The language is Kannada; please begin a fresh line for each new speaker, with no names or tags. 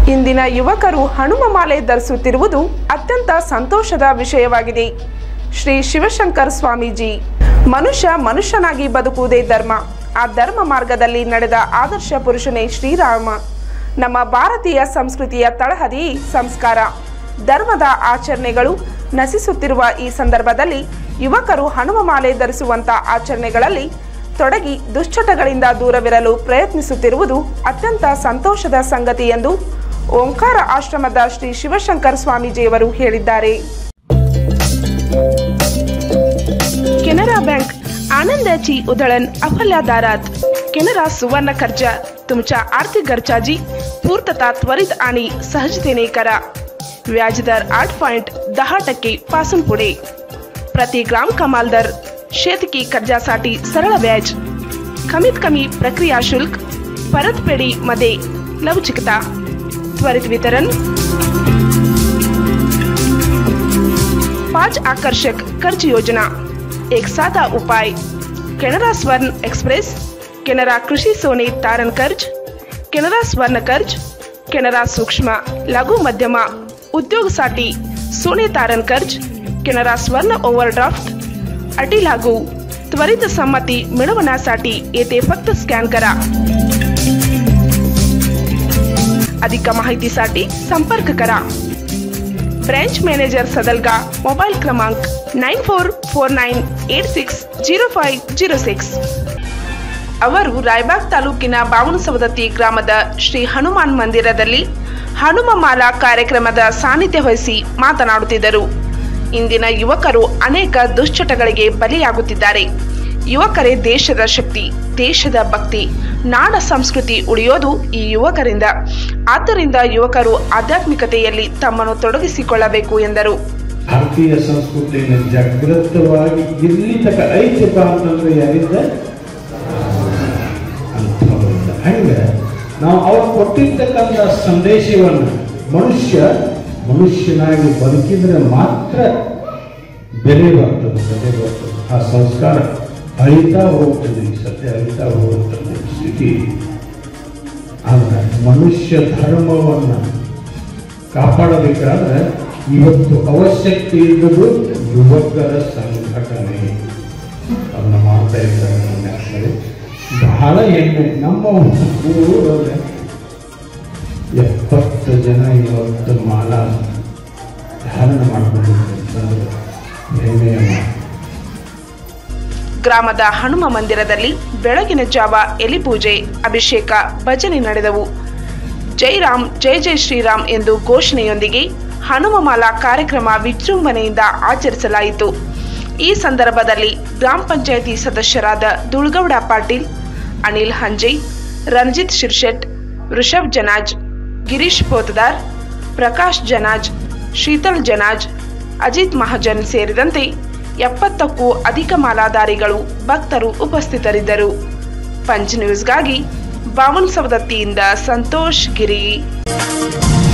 ಇಂದಿನ ಯುವಕರು ಹನುಮ ಮಾಲೆ ಧರಿಸುತ್ತಿರುವುದು ಅತ್ಯಂತ ಸಂತೋಷದ ವಿಷಯವಾಗಿದೆ ಶ್ರೀ ಶಿವಶಂಕರ್ ಸ್ವಾಮೀಜಿ ಮನುಷ್ಯ ಮನುಷ್ಯನಾಗಿ ಬದುಕುವುದೇ ಧರ್ಮ ಆ ಧರ್ಮ ಮಾರ್ಗದಲ್ಲಿ ನಡೆದ ಆದರ್ಶ ಪುರುಷನೇ ಶ್ರೀರಾಮ ನಮ್ಮ ಭಾರತೀಯ ಸಂಸ್ಕೃತಿಯ ತಳಹದಿ ಸಂಸ್ಕಾರ ಧರ್ಮದ ಆಚರಣೆಗಳು ನಶಿಸುತ್ತಿರುವ ಈ ಸಂದರ್ಭದಲ್ಲಿ ಯುವಕರು ಹನುಮ ಮಾಲೆ ಧರಿಸುವಂಥ ಆಚರಣೆಗಳಲ್ಲಿ ತೊಡಗಿ ದುಶ್ಚಟಗಳಿಂದ ದೂರವಿರಲು ಪ್ರಯತ್ನಿಸುತ್ತಿರುವುದು ಅತ್ಯಂತ ಸಂತೋಷದ ಸಂಗತಿ ಎಂದು ಓಂಕಾರ ಆಶ್ರಮದ ಶ್ರೀ ಶಿವಶಂಕರ್ ಸ್ವಾಮೀಜಿಯವರು ಹೇಳಿದ್ದಾರೆ ಕೆನರಾ बँक आनंदाची उधळण अफल्या दारात केनरा सुवर्ण कर्ज तुमच्या आर्थिक गरजाची पूर्तता त्वरित आणि सहजतेने करा व्याजदर आठ पॉईंट दहा टक्के पासून पुढे प्रति ग्राम कमाल दर शेतकी कर्जासाठी सरळ व्याज कमीत कमी प्रक्रिया शुल्क परतफेडीमध्ये लवचिकता त्वरित वितरण पाच आकर्षक कर्ज योजना एक साधा उपाय केनरा स्वर्ण एक्सप्रेस केनरा कृषी सोने तारण कर्ज केनरा स्वर्ण कर्ज केनरा सूक्ष्म लघु मध्यम उद्योगसाठी सोने तारण कर्ज केनरा स्वर्ण ओव्हरड्राफ्ट अटी लागू त्वरित संमती मिळवण्यासाठी येथे फक्त स्कॅन करा अधिक माहितीसाठी संपर्क करा ब्रँच मॅनेजर सदलगा मोबाईल क्रमांक nine four four nine eight six zero five zero six ಅವರು ರಾಯಬಾಗ್ ತಾಲೂಕಿನ ಬಾವನಸವದತ್ತಿ ಗ್ರಾಮದ ಶ್ರೀ ಹನುಮಾನ್ ಮಂದಿರದಲ್ಲಿ ಹನುಮ ಮಾಲಾ ಕಾರ್ಯಕ್ರಮದ ಸಾನ್ನಿಧ್ಯ ವಹಿಸಿ ಮಾತನಾಡುತ್ತಿದ್ದರು ಇಂದಿನ ಯುವಕರು ಅನೇಕ ದುಶ್ಚಟಗಳಿಗೆ ಬಲಿಯಾಗುತ್ತಿದ್ದಾರೆ ಯುವಕರೇ ದೇಶದ ಶಕ್ತಿ ದೇಶದ ಭಕ್ತಿ ನಾಡ ಸಂಸ್ಕೃತಿ ಉಳಿಯೋದು ಈ ಯುವಕರಿಂದ ಆದ್ದರಿಂದ ಯುವಕರು ಆಧ್ಯಾತ್ಮಿಕತೆಯಲ್ಲಿ ತಮ್ಮನ್ನು ತೊಡಗಿಸಿಕೊಳ್ಳಬೇಕು ಎಂದರು
ಭಾರತೀಯ ಸಂಸ್ಕೃತಿಯನ್ನು ಜಾಗೃತವಾಗಿ ಇಲ್ಲಿ ತಕ ಐತಿಪ್ಪ ಅಂತಂದ್ರೆ ಯಾರಿಂದ ಅಂಥವರಿಂದ ಹಂಗೆ ನಾವು ಅವ್ರು ಕೊಟ್ಟಿರ್ತಕ್ಕಂಥ ಸಂದೇಶವನ್ನು ಮನುಷ್ಯ ಮನುಷ್ಯನಾಗಿ ಬದುಕಿದ್ರೆ ಮಾತ್ರ ಬೆಲೆ ಬರ್ತದೆ ಬೆಲೆ ಬರ್ತದೆ ಆ ಸಂಸ್ಕಾರ ಅಳಿತಾ ಹೋಗ್ತದೆ ಈ ಸತ್ಯ ಅಳಿತಾ ಹೋಗುತ್ತದೆ ಸ್ಥಿತಿ ಆದರೆ ಮನುಷ್ಯ ಧರ್ಮವನ್ನು ಕಾಪಾಡಬೇಕಾದ್ರೆ ಇವತ್ತು ಅವಶ್ಯಕತೆ ಇದ್ದುದು ಯುವಕರ ಸಂಘಟನೆ ಅದನ್ನ ಮಾಡ್ತಾ ಇದ್ದಾರೆ ನಮ್ಮ ನ್ಯಾಷನಲ್ ಬಹಳ ಹೆಮ್ಮೆ ನಮ್ಮ ಊರಲ್ಲಿ ಎಪ್ಪತ್ತು ಜನ ಇವತ್ತು ಮಾಲ ಧಾರಣ ಮಾಡ್ಕೊಂಡಿದ್ದಾರೆ ಹೆಮ್ಮೆಯ ಮಾತು
ಗ್ರಾಮದ ಹನುಮ ಮಂದಿರದಲ್ಲಿ ಬೆಳಗಿನ ಜಾವ ಎಲಿಪೂಜೆ ಅಭಿಷೇಕ ಭಜನೆ ನಡೆದವು ಜೈರಾಮ್ ಜೈ ಜೈ ಶ್ರೀರಾಮ್ ಎಂದು ಘೋಷಣೆಯೊಂದಿಗೆ ಹನುಮಮಾಲಾ ಕಾರ್ಯಕ್ರಮ ವಿಜೃಂಭಣೆಯಿಂದ ಆಚರಿಸಲಾಯಿತು ಈ ಸಂದರ್ಭದಲ್ಲಿ ಗ್ರಾಮ ಪಂಚಾಯಿತಿ ಸದಸ್ಯರಾದ ದುಳ್ಗೌಡ ಪಾಟೀಲ್ ಅನಿಲ್ ಹಂಜೆ ರಂಜಿತ್ ಶಿರ್ಶೆಟ್ ವೃಷಭ್ ಜನಾಜ್ ಗಿರೀಶ್ ಪೋತದಾರ್ ಪ್ರಕಾಶ್ ಜನಾಜ್ ಶೀತಲ್ ಜನಾಜ್ ಅಜಿತ್ ಮಹಾಜನ್ ಸೇರಿದಂತೆ ಎಪ್ಪತ್ತಕ್ಕೂ ಅಧಿಕ ಮಾಲಾಧಾರಿಗಳು ಭಕ್ತರು ಉಪಸ್ಥಿತರಿದ್ದರು ಪಂಚ್ ನ್ಯೂಸ್ಗಾಗಿ ಬಾವನ್ ಸವದತ್ತಿಯಿಂದ ಸಂತೋಷ್ ಗಿರಿ